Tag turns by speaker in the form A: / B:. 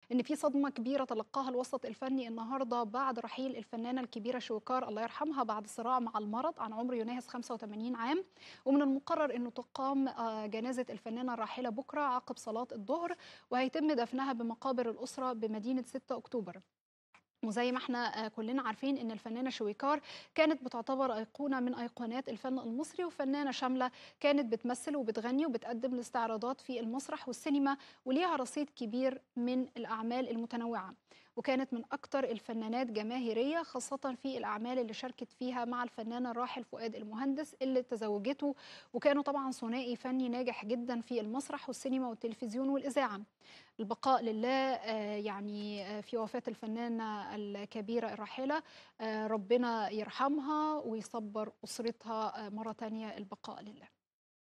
A: ان في صدمه كبيره تلقاها الوسط الفني النهارده بعد رحيل الفنانه الكبيره شويكار الله يرحمها بعد صراع مع المرض عن عمر يناهز 85 عام ومن المقرر انه تقام آه، جنازه الفنانه الراحله بكره عقب صلاه الظهر وهيتم دفنها بمقابر الاسره بمدينه 6 اكتوبر وزي ما احنا آه، كلنا عارفين ان الفنانه شويكار كانت بتعتبر ايقونه من ايقونات الفن المصري وفنانه شامله كانت بتمثل وبتغني وبتقدم الاستعراضات في المسرح والسينما وليها رصيد كبير من الاعمال المتنوعه وكانت من اكثر الفنانات جماهيريه خاصه في الاعمال اللي شاركت فيها مع الفنان الراحل فؤاد المهندس اللي تزوجته وكانوا طبعا ثنائي فني ناجح جدا في المسرح والسينما والتلفزيون والاذاعه البقاء لله آه، يعني آه، في وفاه الفنانه الكبيره الراحله آه، ربنا يرحمها ويصبر اسرتها آه، مره تانية البقاء لله